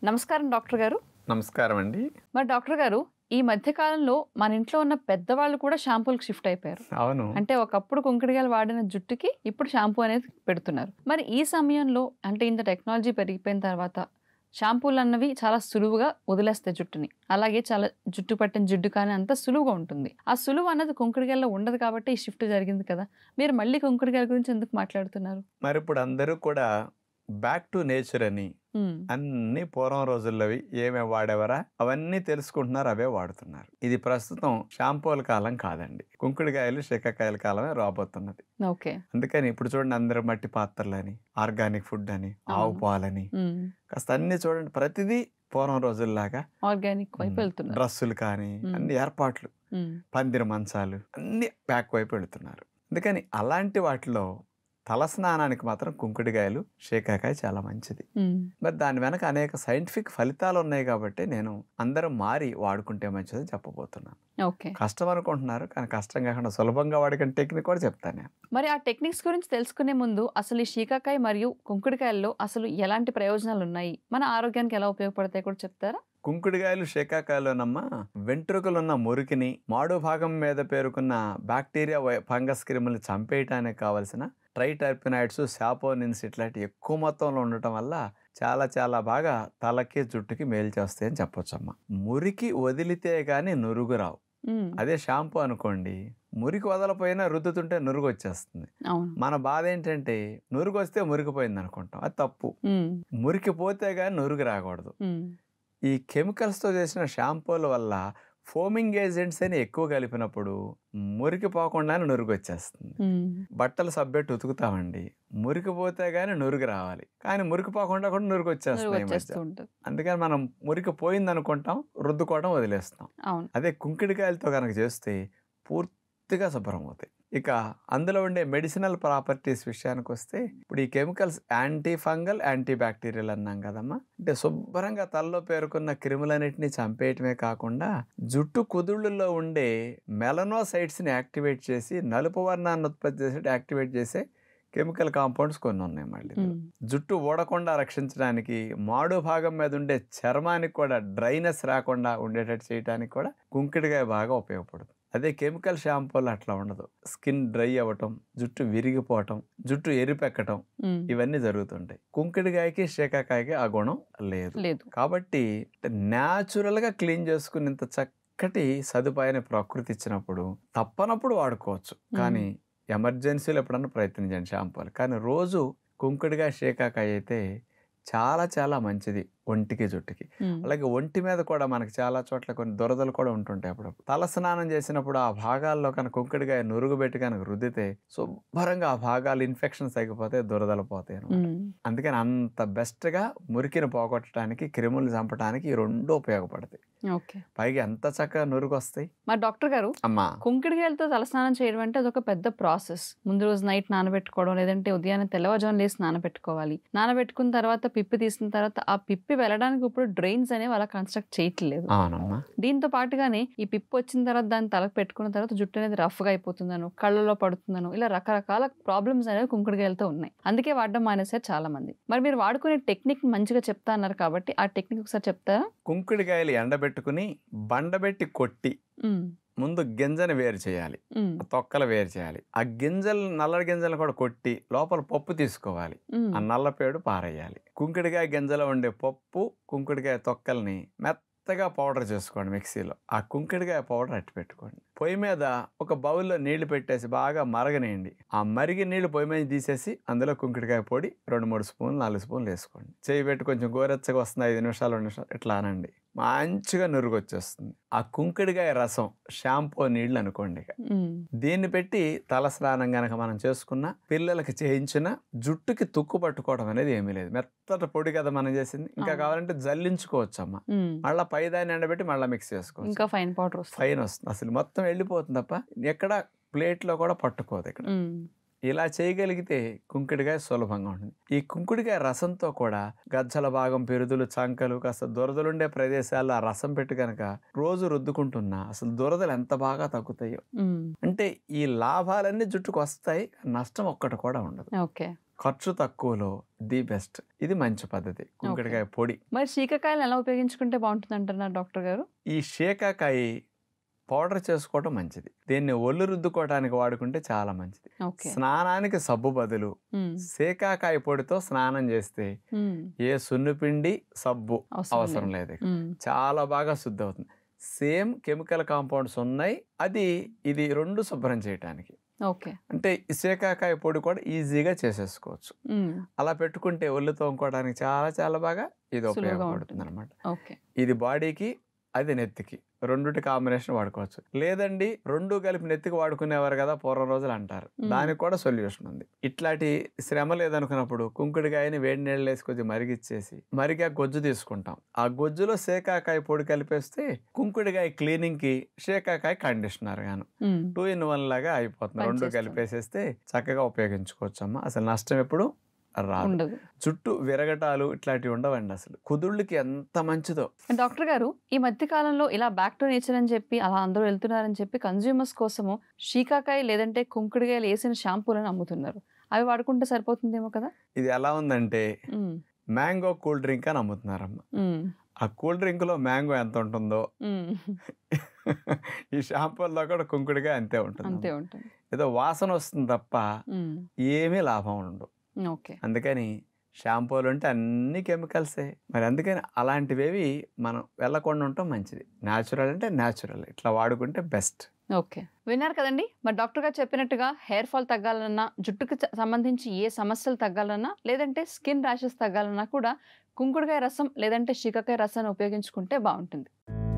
నమస్కారం డాక్టర్ గారు నమస్కారం అండి మరి డాక్టర్ గారు ఈ మధ్య కాలంలో మన ఇంట్లో ఉన్న పెద్దవాళ్ళు కూడా షాంపూలకు షిఫ్ట్ అయిపోయారు అవును అంటే ఒకప్పుడు కుంకుడుగాయలు వాడిన జుట్టుకి ఇప్పుడు షాంపూ అనేది పెడుతున్నారు మరి ఈ సమయంలో అంటే ఇంత టెక్నాలజీ పెరిగిపోయిన తర్వాత షాంపూలు అన్నవి చాలా సులువుగా వదిలేస్తాయి జుట్టుని అలాగే చాలా జుట్టు పట్టిన జిడ్డు కానీ అంత సులువుగా ఉంటుంది ఆ సులువు అన్నది కుంకుడుగాయల్లో ఉండదు కాబట్టి ఈ షిఫ్ట్ జరిగింది కదా మీరు మళ్ళీ కుంకుడుగాయల గురించి ఎందుకు మాట్లాడుతున్నారు మరి ఇప్పుడు అందరూ కూడా బ్యాక్ టు నేచర్ అని ఉమ్, అన్ని పూర్వం రోజుల్లోవి ఏమేమి వాడేవరా అవన్నీ తెలుసుకుంటున్నారు అవే వాడుతున్నారు ఇది ప్రస్తుతం షాంపూల కాలం కాదండి కుంకుడుకాయలు శీకాకాయల కాలమే రాబోతున్నది ఓకే అందుకని ఇప్పుడు చూడండి అందరూ మట్టి పాత్రలని ఆర్గానిక్ ఫుడ్ అని ఆవు అవును. పాలని ఉమ్, కాస్త అన్ని చూడండి ప్రతిదీ పూర్వం రోజుల్లాగా ఆర్గానిక్ వైపు వెళ్తున్నారు డ్రస్సులు కానీ మ్మ్. అన్ని ఏర్పాట్లు ఉమ్, పందిరి మంచాలు అన్ని బ్యాక్ వైపు వెళుతున్నారు అందుకని అలాంటి వాటిలో తలస్నానానికి మాత్రం కుంకుడికాయలు షేకాకాయ చాలా మంచిది ఉమ్, మరి దాని వెనక అనేక సైంటిఫిక్ ఫలితాలు ఉన్నాయి కాబట్టి నేను అందరం మారి వాడుకుంటే మంచిదని చెప్పబోతున్నాను ఓకే కష్టం అనుకుంటున్నారు కానీ కష్టం కాకుండా సులభంగా వాడుకునే టెక్నిక్ కూడా చెప్తాను నేను మరి ఆ టెక్నిక్స్ గురించి తెలుసుకునే ముందు అసలు ఈ శీకాకాయ మరియు కుంకుడుకాయల్లో అసలు ఎలాంటి ప్రయోజనాలు ఉన్నాయి మన ఆరోగ్యానికి ఎలా ఉపయోగపడతాయి కూడా చెప్తారా కుంకుడుకాయలు షేకాకాయలోనమ్మ వెంట్రుకలున్న మురికిని మాడు భాగం మీద పేరుకున్న బ్యాక్టీరియా వై- ఫంగస్ క్రిములు చంపేయటానికి కావలసిన ట్రైటర్పినాయిడ్స్ శాపోనిన్స్ ఇట్లాంటి ఎక్కువ మొత్తంలో ఉండటం వల్ల చాలా చాలా బాగా తలకి జుట్టుకి మేలు చేస్తాయని చెప్పొచ్చమ్మ మురికి వదిలితే గాని నురుగు రావు ఉమ్, అదే షాంపూ అనుకోండి మురికి వదలపోయినా రుద్దుతుంటే నురుగు వచ్చేస్తుంది అవును మన బాధ ఏంటంటే నురుగు వస్తే మురికిపోయింది అనుకుంటాం అది తప్పు ఉమ్, మురికి పోతే గాని నురుగు రాకూడదు ఉమ్, ఈ కెమికల్స్తో చేసిన షాంపూల వల్ల ఫోమింగ్ ఏజెంట్స్ అని ఎక్కువ కలిపినప్పుడు మురికి పోకుండానే నురుగు వచ్చేస్తుంది ఉమ్, బట్టలు సబ్బెట్టు ఉతుకుతామండి మురికి పోతే గానీ నురుగు రావాలి కానీ మురికి పోకుండా కూడా నురుగు నురుగు వచ్చేస్తుంది ఈ వచ్చేస్తూ మధ్య. ఉంటుంది అందుకని మనం మురికి పోయింది అనుకుంటాం రుద్దుకోవడం వదిలేస్తాం అవును అదే కుంకిడికాయలతో కనుక చేస్తే పూర్తిగా శుభ్రం అవుతాయి ఇక అందులో ఉండే మెడిసినల్ ప్రాపర్టీస్ విషయానికి వస్తే ఇప్పుడు ఈ chemicals anti fungal anti bacterial అన్నాం కదమ్మా అంటే శుభ్రంగా తలలో పేరుకున్న క్రిములన్నిటిని చంపేయటమే కాకుండా జుట్టు కుదుళ్ళలో ఉండే మెలనోసైట్స్ ని యాక్టివేట్ చేసి నలుపు వర్ణాన్ని ఉత్పత్తి చేసి యాక్టివేట్ చేసే కెమికల్ కాంపౌండ్స్ కొన్ని ఉన్నాయి మళ్ళీ ఉమ్, జుట్టు ఊడకుండా రక్షించడానికి మాడు భాగం మీద ఉండే చర్మానికి కూడా డ్రైనెస్ రాకుండా ఉండేటట్టు చేయడానికి కూడా కుంకిడికాయ బాగా ఉపయోగపడుతుంది అదే కెమికల్ షాంపూలు అట్లా ఉండదు స్కిన్ డ్రై అవ్వటం జుట్టు విరిగిపోవటం జుట్టు ఎరిపెక్కటం ఉమ్, ఇవన్నీ జరుగుతుంటాయి కుంకిడికాయకి శేకాకాయకి ఆ గుణం లేదు లేదు కాబట్టి న్యాచురల్గా క్లీన్ చేసుకునేంత చక్కటి సదుపాయాన్ని ప్రకృతి ఇచ్చినప్పుడు తప్పనప్పుడు వాడుకోవచ్చు కానీ ఎమర్జెన్సీలో ఎప్పుడన్నా ప్రయత్నించండి షాంపూలు కానీ రోజు కుంకుడిగా షేకాకాయ అయితే చాలా చాలా మంచిది ఒంటికి జుట్టుకి ఉమ్, అలాగే ఒంటి మీద కూడా మనకి చాలా చోట్ల కొన్ని దురదలు కూడా ఉంటుంటాయి అప్పుడు తల స్నానం చేసినప్పుడు ఆ భాగాల్లో కనుక కుంకుడికాయ నురుగు పెట్టి కనుక రుద్దితే శుభ్రంగా ఆ భాగాలు ఇన్ఫెక్షన్స్ తగ్గిపోతే దురదలు పోతాయి అన్నమాట. ఉమ్, అందుకని అంత బెస్ట్గా మురికిని పోగొట్టడానికి క్రిములు చంపడానికి ఈ రెండు ఉపయోగపడతాయి ఓకే పైగా ఎంత చక్కగా నురుగు వస్తాయి మరి డాక్టర్ గారు అమ్మా కుంకుడుకాయలతో తలస్నానం చేయడం అంటే అదొక పెద్ద ప్రాసెస్ ముందు రోజు నైట్ నానబెట్టుకోవడం లేదంటే ఉదయాన్నే తెల్లవారుజామున లేసి నానబెట్టుకోవాలి నానబెట్టుకున్న తర్వాత పిప్పి తీసిన తర్వాత ఆ పిప్పి వెళ్ళడానికి ఇప్పుడు డ్రైన్స్ అనేవి అలా కన్స్ట్రక్ట్ చేయట్లేదు అవునమ్మా దీంతో పాటుగానే ఈ పిప్పి వచ్చిన తర్వాత దాన్ని తలకు పెట్టుకున్న తర్వాత జుట్టు అనేది రఫ్గా అయిపోతుందను కళ్ళలో పడుతుందను ఇలా రకరకాల ప్రాబ్లమ్స్ అనేవి కుంకుడుకాయలతో ఉన్నాయి అందుకే వాడడం మానేశారు చాలా మంది మరి మీరు వాడుకునే టెక్నిక్ మంచిగా చెప్తా అన్నారు కాబట్టి ఆ టెక్నిక్ ఒకసారి చెప్తారా కుంకుడికాయలు ఎండబెట్టుకుని బండబెట్టి కొట్టి ఉమ్, ముందు గింజని వేరు చేయాలి ఉమ్, ఆ తొక్కలు వేరు చేయాలి ఆ గింజలు నల్ల గింజలు కూడా కొట్టి లోపల పప్పు తీసుకోవాలి ఉమ్, ఆ నల్లపేడు పారేయాలి కుంకుడికాయ గింజలో ఉండే పప్పు కుంకుడికాయ తొక్కల్ని మెత్తగా పౌడర్ చేసుకోండి మిక్సీలో ఆ కుంకుడికాయ పౌడర్ అట్టి పెట్టుకోండి పొయ్యి మీద ఒక బౌల్లో నీళ్లు పెట్టేసి బాగా మరగనేయండి ఆ మరిగి నీళ్లు పొయ్యి మీద తీసేసి అందులో కుంకుడికాయ పొడి రెండు మూడు స్పూన్లు నాలుగు స్పూన్లు వేసుకోండి చేయి పెట్టి కొంచెం గోరెచ్చగా వస్తుంది ఐదు నిమిషాలు రెండు నిమిషాలు ఇట్లా అనండి మంచిగా నురుగు వచ్చేస్తుంది ఆ కుంకుడికాయ రసం షాంపూ నీళ్లు అనుకోండి ఇక ఉమ్, దీన్ని పెట్టి తల స్నానం గనక మనం చేసుకున్న పిల్లలకి చేయించిన జుట్టుకి తుక్కు పట్టుకోవడం అనేది ఏమీ లేదు మెత్తటి పొడి కదా మనం చేసింది ఇంకా అవును. కావాలంటే జల్లించుకోవచ్చు అమ్మ ఉమ్. మళ్ళీ పైదాన్ని ఎండబెట్టి మళ్ళీ మిక్స్ చేసుకోవచ్చు ఇంకా ఫైన్ పౌడర్ వస్తుంది ఫైన్ వస్తుంది అసలు మొత్తం వెళ్ళిపోతుంది తప్ప ఎక్కడ ప్లేట్లో కూడా పట్టుకోదు ఇక్కడ ఉమ్, ఇలా చేయగలిగితే కుంకుడికాయ సులభంగా ఉంటుంది ఈ కుంకుడికాయ రసంతో కూడా గజ్జల భాగం పెరుదులు చంకలు కాస్త దురదలుండే ప్రదేశాల్లో ఆ రసం పెట్టి కనుక రోజు రుద్దుకుంటున్నా అసలు దురదలు ఎంత బాగా తగ్గుతాయో ఉమ్, అంటే ఈ లాభాలన్నీ జుట్టుకు వస్తాయి నష్టం ఒక్కటి కూడా ఉండదు ఓకే ఖర్చు తక్కువలో ది బెస్ట్ ఇది మంచి పద్ధతి కుంకుడికాయ పొడి మరి శీకాకాయలు ఎలా ఉపయోగించుకుంటే బాగుంటుంది అంటున్నారు డాక్టర్ గారు ఈ షేకాకాయ పౌడర్ చేసుకోవడం మంచిది దీన్ని ఒళ్ళు రుద్దుకోవడానికి వాడుకుంటే చాలా మంచిది ఓకే స్నానానికి సబ్బు బదులు ఉమ్, శేకాకాయ పొడితో స్నానం చేస్తే ఉమ్, ఏ సున్నిపిండి సబ్బు అవసరం అవసరం లేదు. లేదు ఇక. ఉమ్, చాలా బాగా శుద్ధి అవుతుంది సేమ్ కెమికల్ కాంపౌండ్స్ ఉన్నాయి అది ఇది రెండు శుభ్రం చేయడానికి ఓకే అంటే ఈ శేకాకాయ పొడి కూడా ఈజీగా చేసేసుకోవచ్చు ఉమ్, అలా పెట్టుకుంటే ఒళ్ళు తోముకోవడానికి చాలా చాలా బాగా ఇది సులువుగా ఉపయోగపడుతుంది ఉంటుంది. అనమాట ఓకే ఇది బాడీకి అది నెత్తికి రెండుటి కాంబినేషన్ వాడుకోవచ్చు లేదండి రెండు కలిపి నెత్తికి వాడుకునేవారు కదా పూర్వం రోజులు అంటారు మ్మ్. దానికి కూడా సొల్యూషన్ ఉంది ఇట్లాంటి శ్రమ లేదనుకున్నప్పుడు కుంకుడికాయని వేడి నీళ్ళు వేసి కొంచెం మరిగిచ్చేసి మరిగా గొజ్జు తీసుకుంటాం ఆ గొజ్జులో శేకాకాయ పొడి కలిపేస్తే కుంకుడికాయ క్లీనింగ్ కి శేకాకాయ కండిషనర్ గాను ఉమ్, టూ ఇన్ వన్ లాగా అయిపోతుంది రెండు పనిచేస్తుంది. కలిపేసేస్తే చక్కగా ఉపయోగించుకోవచ్చు అమ్మా అసలు నష్టం ఎప్పుడు రాదు ఉండదు చుట్టూ విరగటాలు ఇట్లాంటివి ఉండవండి అసలు కుదుళ్ళకి ఎంత మంచిదో డాక్టర్ గారు ఈ మధ్య కాలంలో ఇలా బ్యాక్ టు నేచర్ అని చెప్పి అలా అందరూ వెళ్తున్నారని చెప్పి కన్జ్యూమర్స్ కోసము షీకాకాయ లేదంటే కుంకుడుకాయలు వేసిన షాంపూలను అమ్ముతున్నారు అవి వాడుకుంటే సరిపోతుందేమో కదా ఇది ఎలా ఉందంటే ఉమ్, మ్యాంగో కూల్ డ్రింక్ అని అమ్ముతున్నారమ్మ ఉమ్, ఆ కూల్ డ్రింక్లో మ్యాంగో ఎంత ఉంటుందో ఉమ్, ఈ షాంపూల్లో కూడా కుంకుడిగా అంతే ఉంటుంది అంతే ఉంటుంది ఏదో వాసన వస్తుంది తప్ప ఉమ్, ఏమీ లాభం ఉండదు ఓకే అందుకని షాంపూలు అంటే అన్ని కెమికల్సే మరి అందుకని అలాంటివేవి మనం వెళ్ళకుండా ఉండటం మంచిది న్యాచురల్ అంటే న్యాచురల్ ఇట్లా వాడుకుంటే బెస్ట్ ఓకే విన్నారు కదండి మరి డాక్టర్ గారు చెప్పినట్టుగా హెయిర్ ఫాల్ తగ్గాలన్నా జుట్టుకు చ- సంబంధించి ఏ సమస్యలు తగ్గాలన్నా లేదంటే స్కిన్ ర్యాషెస్ తగ్గాలన్నా కూడా కుంకుడుకాయ రసం లేదంటే షికాకాయ రసాన్ని ఉపయోగించుకుంటే బాగుంటుంది